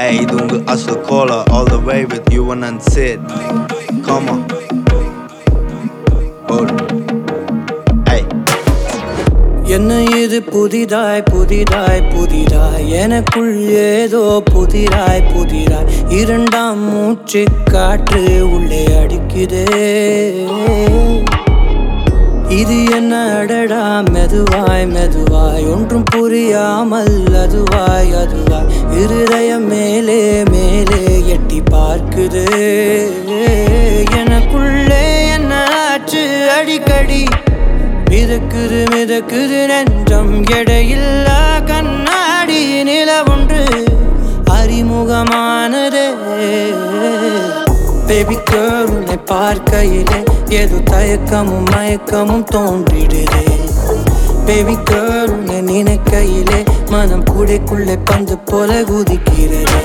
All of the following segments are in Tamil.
Hey, இது உங்க அசல் cola all the way with you and Sid. Come on. Hold. Hey. என்ன இது புதிதாய் புதிதாய் புதிதாய் எனக்குள் ஏதோ புதிராய் புதிராய் இரண்டாம் மூச்சு காற்று உள்ளே அடிக்குதே இது என்ன அடடா மெதுவாய் மெதுவாய் ஒன்றும் புரியாமல் அதுவாய் அதுவாய் இருதயம் மேலே மேலே எட்டி பார்க்குது எனக்குள்ளே என்ன ஆச்சு அடிக்கடி மிதக்குது மிதக்குது நெஞ்சம் எடையில்லா கண்ணாடி நில ஒன்று அறிமுகமானதே பேபி கேர்ள் உன்னை பார்க்கையிலே ஏதோ தயக்கமும் மயக்கமும் தோன்றிடுதே பேபி கேர்ள் உன்னை நினைக்கையிலே மனம் கூடைக்குள்ளே பந்து போல குதிக்கிறது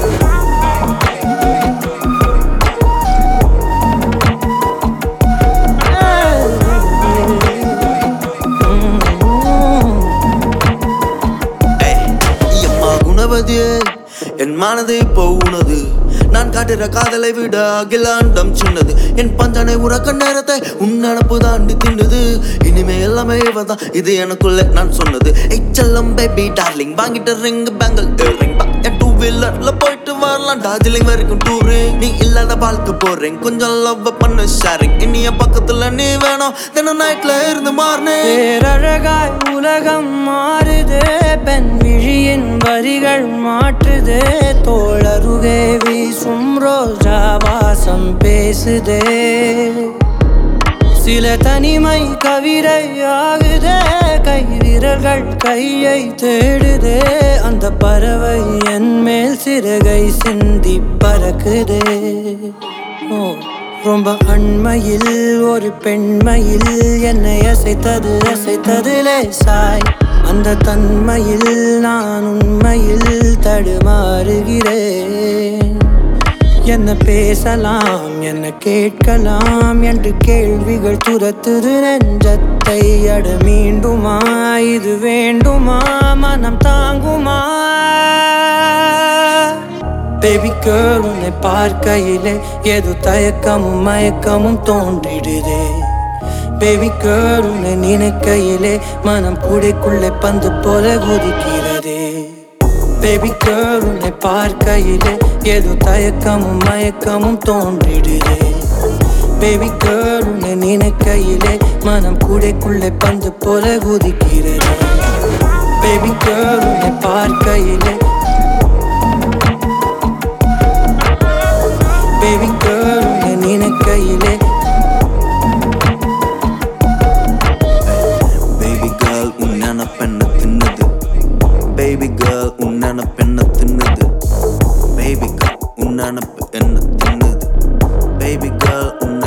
ஏய், எம்மா குணவதியே என் மனது இப்போ உனது நான் காட்டுற காதலை விட அகிலாண்டம் சின்னது என் பஞ்சனை உறக்க நேரத்தை உன் நினப்பு தாண்டி தின்னுது இனிமே எல்லாமே இவதான் இது எனக்குள்ள நான் சொன்னது எச்சல்லம் பேபி டார்லிங் வாங்கிட்ட ரிங் பேங்கல் ரிங் என் டூ வீலர்ல போயிட்டு வரலாம் டார்ஜிலிங் வரைக்கும் டூரு நீ இல்லாத வாழ்க்கை போறேன் கொஞ்சம் லவ் பண்ண ஷேரிங் இனிய பக்கத்துல நீ வேணும் தினம் நைட்ல இருந்து மாறினேன் பேரழகாய் உலகம் மாறுதே பெண் விழியின் வரிகள் மாற்றுதே தோழருகே வீசும் ரோஜா வாசம் பேசுதே சில தனிமை கவிதை ஆகுதே கை விரல்கள் கையை தேடுதே அந்த பறவை என் மேல் சிறகை சிந்தி பறக்குதே ஓ ரொம்ப அண்மையில் ஒரு பெண்மையில் என்னை அசைத்தது அசைத்தது லேசாய் அந்த தன்மையில் நான் உண்மையில் தடுமாறுகிறேன் என்ன பேசலாம் என்ன கேட்கலாம் என்று கேள்விகள் துரத்துது நெஞ்சத்தை அட மீண்டுமா இது வேண்டுமா மனம் தாங்குமா பேபி கேர்ள் உன்னை பார்க்கையிலே ஏதோ தயக்கமும் மயக்கமும் தோன்றிடுதே பேபி கேர்ள் உன்னை நினைக்கையிலே மனம் கூடைக்குள்ளே பந்து போல குதிக்கிறதே பேபி கேர்ள் உன்னை பார்க்கையிலே ஏதோ தயக்கமும் மயக்கமும் தோன்றிடுதே பேபி கேர்ள் உன்னை நினைக்கையிலே மனம் கூடைக்குள்ளே பந்து போல குதிக்கிறது பேபி கேர்ள் உன்னை பார்க்கையிலே பேபி கேர்ள் உன்னை நினைக்கையிலே பேபி கேர்ள் உன் நினப்பெண்ண தின்னுது பேபி கேர்ள் உன் நினப்பெண்ண தின்னுது பேபி கேர்ள் உன் நினப்பு என்ன தின்னுது பேபி கேர்ள் உன்